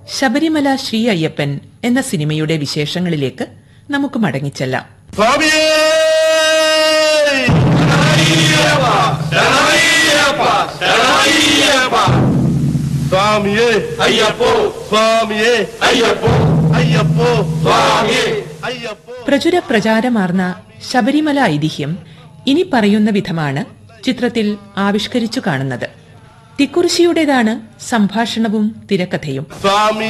ശബരിമല ശ്രീ അയ്യപ്പൻ എന്ന സിനിമയുടെ വിശേഷങ്ങളിലേക്ക് നമുക്ക് മടങ്ങിച്ചെല്ലാം സ്വാമിയേ സ്വാമിയേ അയ്യപ്പോ സ്വാമിയേ അയ്യപ്പോ അയ്യപ്പോ സ്വാമിയേ അയ്യപ്പോ പ്രചുര പ്രചാരമാർന്ന ശബരിമല ഐതിഹ്യം ഇനി പറയുന്ന വിധമാണ് ചിത്രത്തിൽ ആവിഷ്കരിച്ചു കാണുന്നത് തിക്കുറിശിയുടേതാണ് സംഭാഷണവും തിരക്കഥയും സ്വാമി